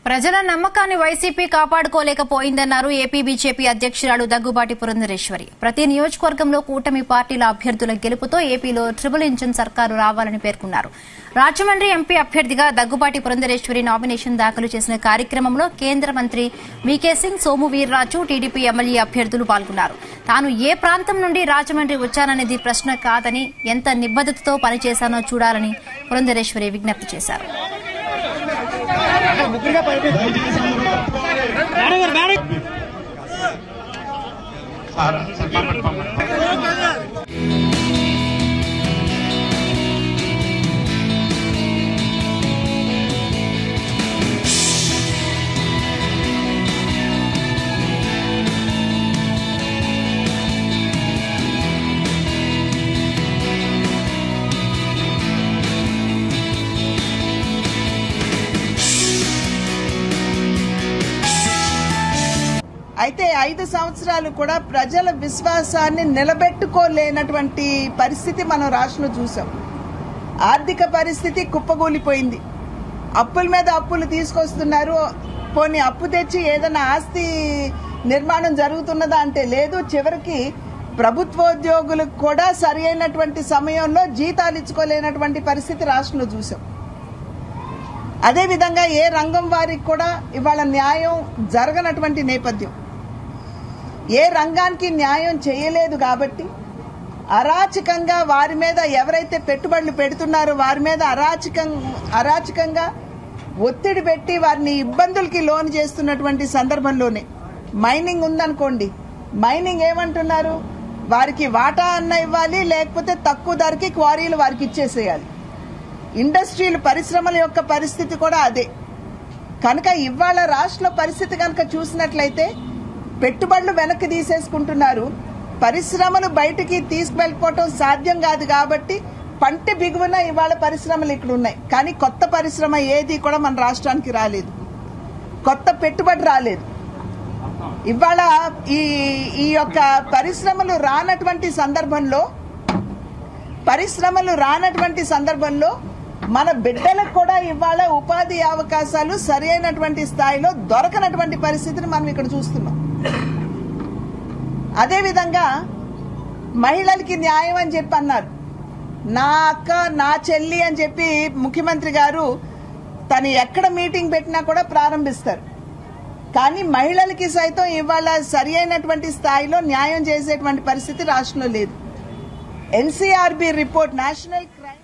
ప్రజల నమ్మకాన్ని YCP కాపాడుకోలేకపోయిందన్నారు AP BJP అధ్యక్షురాలు దగ్గుబాటి పురంధరేశ్వరి ప్రతి నియోజకవర్గంలో కూటమి పార్టీల అభ్యర్థుల గెలుపుతో ఏపీలో ట్రిపుల్ ఇంజిన్ సర్కారు రావాలని పేర్కొన్నారు రాజమండ్రి ఎంపీ అభ్యర్థిగా దగ్గుబాటి పురంధరేశ్వరి నామినేషన్ దాఖలు చేసిన కార్యక్రమంలో కేంద్ర మంత్రి VK Singh Somu Veerraju TDP MLA అభ్యర్థులు పాల్గొన్నారు తాను ఏ ప్రాంతం నుండి రాజమండ్రి వచ్చాననేది ప్రశ్న కాదని ఎంత నిబద్దతతో పనిచేశానో చూడాలని పురంధరేశ్వరి విజ్ఞప్తి చేశారు అయితే ఐదు సంవత్సరాలు కూడా ప్రజల విశ్వాసాన్ని నిలబెట్టుకోలేనటువంటి పరిస్థితి మనం రాష్ట్రంలో చూసాం ఆర్థిక పరిస్థితి కుప్పగూలిపోయింది అప్పుల మీద అప్పులు తీసుకొస్తున్నారు పోనీ అప్పు తెచ్చి ఏదైనా ఆస్తి నిర్మాణం జరుగుతున్నదా అంటే లేదు చివరికి ప్రభుత్వోద్యోగులకు కూడా సరి అయినటువంటి సమయంలో జీతాలు ఇచ్చుకోలేనటువంటి పరిస్థితి రాష్ట్రంలో చూసాం అదేవిధంగా ఏ రంగం వారికి కూడా ఇవాళ న్యాయం జరగనటువంటి నేపథ్యం ఏ రంగానికి న్యాయం చేయలేదు కాబట్టి అరాచకంగా వారి మీద ఎవరైతే పెట్టుబడులు పెడుతున్నారో వారి మీద అరాచకం అరాచకంగా ఒత్తిడి పెట్టి వారిని ఇబ్బందులకి లోన్ చేస్తున్నటువంటి సందర్భంలోనే మైనింగ్ ఉందనుకోండి మైనింగ్ ఏమంటున్నారు వారికి వాటా అన్న ఇవ్వాలి లేకపోతే తక్కువ ధరకి క్వారీలు వారికి ఇచ్చేసేయాలి ఇండస్ట్రీలు పరిశ్రమల యొక్క పరిస్థితి కూడా అదే కనుక ఇవాళ రాష్ట్ర పరిస్థితి కనుక చూసినట్లయితే పెట్టుబడులు వెనక్కి తీసేసుకుంటున్నారు పరిశ్రమలు బయటికి తీసుకువెళ్ళిపోవటం సాధ్యం కాదు కాబట్టి పంట బిగువన ఇవాళ పరిశ్రమలు ఇక్కడ ఉన్నాయి కానీ కొత్త పరిశ్రమ ఏది కూడా మన రాష్ట్రానికి రాలేదు కొత్త పెట్టుబడి రాలేదు ఇవాళ ఈ ఈ యొక్క పరిశ్రమలు రానటువంటి సందర్భంలో పరిశ్రమలు రానటువంటి సందర్భంలో మన బిడ్డలకు కూడా ఇవాళ ఉపాధి అవకాశాలు సరి అయినటువంటి స్థాయిలో దొరకనటువంటి పరిస్థితిని మనం ఇక్కడ చూస్తున్నాం అదేవిధంగా మహిళలకి న్యాయం అని చెప్పి అన్నారు నా అక్క నా చెల్లి అని చెప్పి ముఖ్యమంత్రి గారు తను ఎక్కడ మీటింగ్ పెట్టినా కూడా ప్రారంభిస్తారు కానీ మహిళలకి సైతం ఇవాళ సరి అయినటువంటి స్థాయిలో న్యాయం చేసేటువంటి పరిస్థితి రాష్ట్రంలో లేదు ఎన్సీఆర్బి రిపోర్ట్ నేషనల్ క్రైమ్